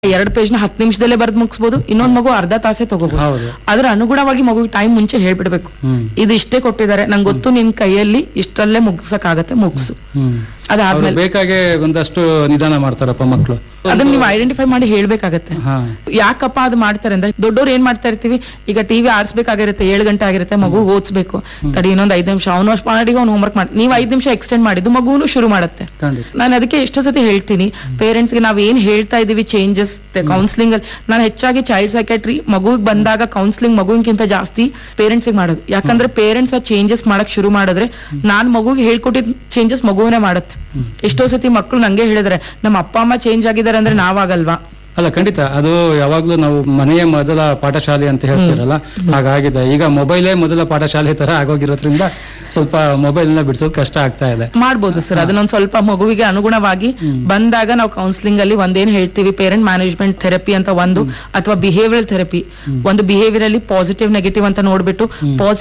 ಎರಡ್ ಪೇಜ್ ನ ಹತ್ತು ನಿಮಿಷದಲ್ಲೇ ಬರ್ದ್ ಮುಗಿಸ್ಬೋದು ಇನ್ನೊಂದ್ ಮಗು ಅರ್ಧ ತಾಸೆ ತಗೋಬಹುದು ಹೌದು ಅದ್ರ ಅನುಗುಣವಾಗಿ ಮಗುಗೆ ಟೈಮ್ ಮುಂಚೆ ಹೇಳ್ಬಿಡ್ಬೇಕು ಹ್ಮ್ ಇದು ಇಷ್ಟೇ ಕೊಟ್ಟಿದ್ದಾರೆ ನಂಗೆ ಗೊತ್ತು ನಿನ್ ಕೈಯಲ್ಲಿ ಇಷ್ಟಲ್ಲೇ ಮುಗ್ಸಕ್ ಆಗತ್ತೆ ಮುಗ್ಸು ಹ್ಮ್ ಅವ್ರು ಅದಾದ್ಮೇಲೆ ಬೇಕಾಗೆ ಒಂದಷ್ಟು ನಿಧಾನ ಮಾಡ್ತಾರಪ್ಪ ಮಕ್ಕಳು ಅದನ್ನ ನೀವು ಐಡೆಂಟಿಫೈ ಮಾಡಿ ಹೇಳ್ಬೇಕಾಗತ್ತೆ ಹಾ ಯಾಕಪ್ಪ ಅದು ಮಾಡ್ತಾರೆ ಅಂದ್ರೆ ದೊಡ್ಡವ್ರು ಏನ್ ಮಾಡ್ತಾ ಇರ್ತೀವಿ ಈಗ ಟಿವಿ ಆರಿಸ್ಬೇಕಾಗಿರುತ್ತೆ ಏಳು ಗಂಟೆ ಆಗಿರುತ್ತೆ ಮಗು ಓದ್ಸ್ಬೇಕು ತಡಿ ಇನ್ನೊಂದ್ ಐದ್ ನಿಮಿಷ ಅವನು ಅಷ್ಟು ಮಾಡಿ ಅವ್ನು ಹೋಮ್ವರ್ಕ್ ಮಾಡಿ ನೀವು ಐದ್ ನಿಮಿಷ ಎಕ್ಸ್ಟೆಂಡ್ ಮಾಡಿದ್ದು ಮಗುನು ಶುರು ಮಾಡುತ್ತೆ ಖಂಡಿತ ನಾನು ಅದಕ್ಕೆ ಎಷ್ಟೋ ಸತಿ ಹೇಳ್ತೀನಿ ಪೇರೆಂಟ್ಸ್ ಗೆ ನಾವ್ ಏನ್ ಹೇಳ್ತಾ ಇದೀವಿ ಚೇಂಜಸ್ ಕೌನ್ಸಿಲಿಂಗ್ ಅಲ್ಲಿ ನಾನು ಹೆಚ್ಚಾಗಿ ಚೈಲ್ಡ್ ಸೈಕೆಟ್ರಿ ಮಗುವಿಗೆ ಬಂದಾಗ ಕೌನ್ಸಿಲಿಂಗ್ ಮಗುವಿಗಿಂತ ಜಾಸ್ತಿ ಪೇರೆಂಟ್ಸ್ ಗೆ ಮಾಡೋದು ಯಾಕಂದ್ರೆ ಪೇರೆಂಟ್ಸ್ ಆ ಚೇಂಜಸ್ ಮಾಡಕ್ ಶುರು ಮಾಡಿದ್ರೆ ನಾನ್ ಮಗುಗೆ ಹೇಳ್ಕೊಟ್ಟಿದ್ ಚೇಂಜಸ್ ಮಗುವೇ ಮಾಡುತ್ತೆ ಎಷ್ಟೋ ಸತಿ ಮಕ್ಕಳು ನಂಗೆ ಹೇಳಿದ್ರೆ ನಮ್ಮ ಅಪ್ಪ ಅಮ್ಮ ಚೇಂಜ್ ಆಗಿದ್ದಾರೆ ಅಂದ್ರೆ ನಾವಾಗಲ್ವಾ ಅಲ್ಲ ಖಂಡಿತ ಅದು ಯಾವಾಗ್ಲೂ ನಾವು ಮನೆಯ ಮೊದಲ ಪಾಠಶಾಲೆ ಅಂತ ಹೇಳ್ತೀರಲ್ಲ ಹಾಗಾಗಿದೆ ಈಗ ಮೊಬೈಲೇ ಮೊದಲ ಪಾಠಶಾಲೆ ತರ ಆಗೋಗಿರೋದ್ರಿಂದ ಸ್ವಲ್ಪ ಮೊಬೈಲ್ ನ ಬಿಡಿಸೋದು ಕಷ್ಟ ಆಗ್ತಾ ಇದೆ ಮಾಡ್ಬೋದು ಸರ್ ಅದನ್ನೊಂದ್ ಸ್ವಲ್ಪ ಮಗುವಿಗೆ ಅನುಗುಣವಾಗಿ ಬಂದಾಗ ನಾವು ಕೌನ್ಸಿಲಿಂಗ್ ಅಲ್ಲಿ ಒಂದೇನ್ ಹೇಳ್ತೀವಿ ಪೇರೆಂಟ್ ಮ್ಯಾನೇಜ್ಮೆಂಟ್ ಥೆರಪಿ ಅಂತ ಒಂದು ಅಥವಾ ಬಿಹೇವಿಯರ್ ಥೆರಪಿ ಒಂದು ಬಿಹೇವಿಯರ್ ಅಲ್ಲಿ ಪಾಸಿಟಿವ್ ನೆಗೆಟಿವ್ ಅಂತ ನೋಡ್ಬಿಟ್ಟು